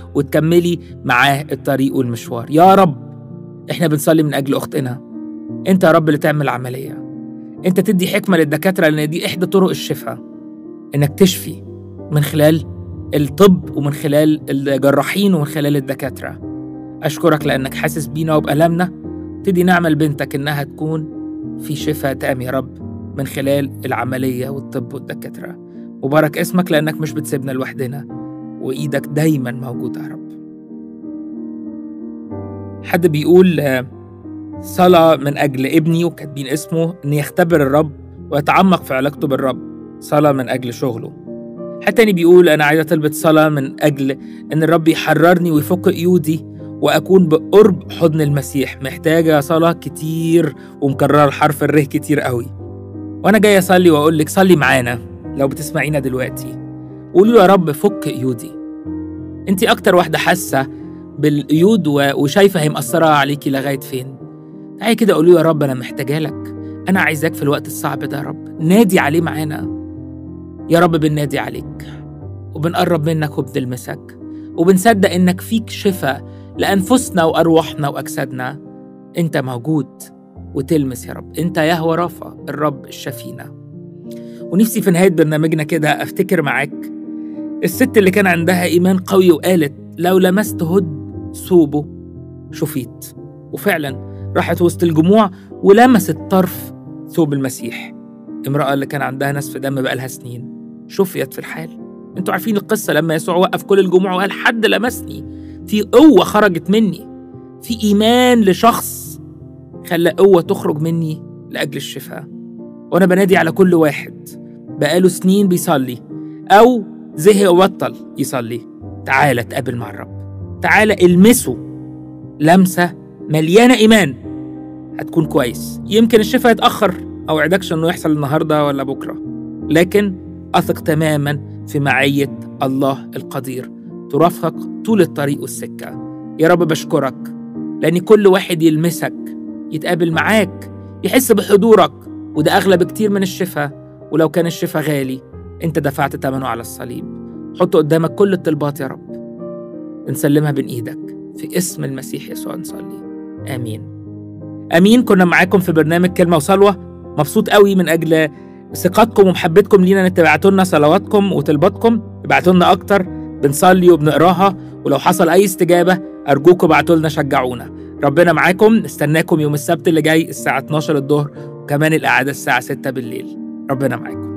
وتكملي معاه الطريق والمشوار يا رب احنا بنصلي من اجل اختنا انت يا رب اللي تعمل عمليه انت تدي حكمه للدكاتره لان دي احدى طرق الشفاء انك تشفي من خلال الطب ومن خلال الجراحين ومن خلال الدكاتره اشكرك لانك حاسس بينا وبالمنا تدي نعمه لبنتك انها تكون في شفاء تام يا رب من خلال العمليه والطب والدكاتره مبارك اسمك لانك مش بتسيبنا لوحدنا وايدك دايما موجوده يا رب حد بيقول آه، صلاة من أجل ابني وكاتبين اسمه إن يختبر الرب ويتعمق في علاقته بالرب صلاة من أجل شغله حد تاني بيقول أنا عايزة أطلب صلاة من أجل إن الرب يحررني ويفك قيودي وأكون بقرب حضن المسيح محتاجة صلاة كتير ومكررة الحرف الره كتير قوي وأنا جاي أصلي وأقول لك صلي معانا لو بتسمعينا دلوقتي قولوا له يا رب فك قيودي انت أكتر واحدة حاسة بالقيود و- وشايفة هي مأثرة عليكي لغاية فين تعالي كده قولوا يا رب أنا محتاجة لك أنا عايزاك في الوقت الصعب ده يا رب نادي عليه معانا يا رب بننادي عليك وبنقرب منك وبنلمسك وبنصدق إنك فيك شفاء لأنفسنا وأرواحنا وأجسادنا أنت موجود وتلمس يا رب أنت يهوى رافع الرب الشفينا ونفسي في نهاية برنامجنا كده أفتكر معاك الست اللي كان عندها إيمان قوي وقالت لو لمست هد ثوبه شفيت وفعلا راحت وسط الجموع ولمست طرف ثوب المسيح امرأة اللي كان عندها نسف دم بقالها سنين شفيت في الحال انتوا عارفين القصة لما يسوع وقف كل الجموع وقال حد لمسني في قوة خرجت مني في إيمان لشخص خلى قوة تخرج مني لأجل الشفاء وأنا بنادي على كل واحد بقاله سنين بيصلي أو زهق وبطل يصلي تعالى اتقابل مع الرب تعالى المسه لمسة مليانة إيمان هتكون كويس يمكن الشفاء يتأخر أو وعدكش إنه يحصل النهاردة ولا بكرة لكن أثق تماما في معية الله القدير ترافقك طول الطريق والسكة يا رب بشكرك لأن كل واحد يلمسك يتقابل معاك يحس بحضورك وده أغلى بكتير من الشفاء ولو كان الشفاء غالي أنت دفعت ثمنه على الصليب حط قدامك كل الطلبات يا رب نسلمها بين إيدك في اسم المسيح يسوع نصلي آمين امين كنا معاكم في برنامج كلمه وصلوه مبسوط قوي من اجل ثقتكم ومحبتكم لينا ان تبعتوا لنا صلواتكم وطلباتكم ابعتوا لنا اكتر بنصلي وبنقراها ولو حصل اي استجابه ارجوكم ابعتوا لنا شجعونا ربنا معاكم نستناكم يوم السبت اللي جاي الساعه 12 الظهر وكمان الاعاده الساعه 6 بالليل ربنا معاكم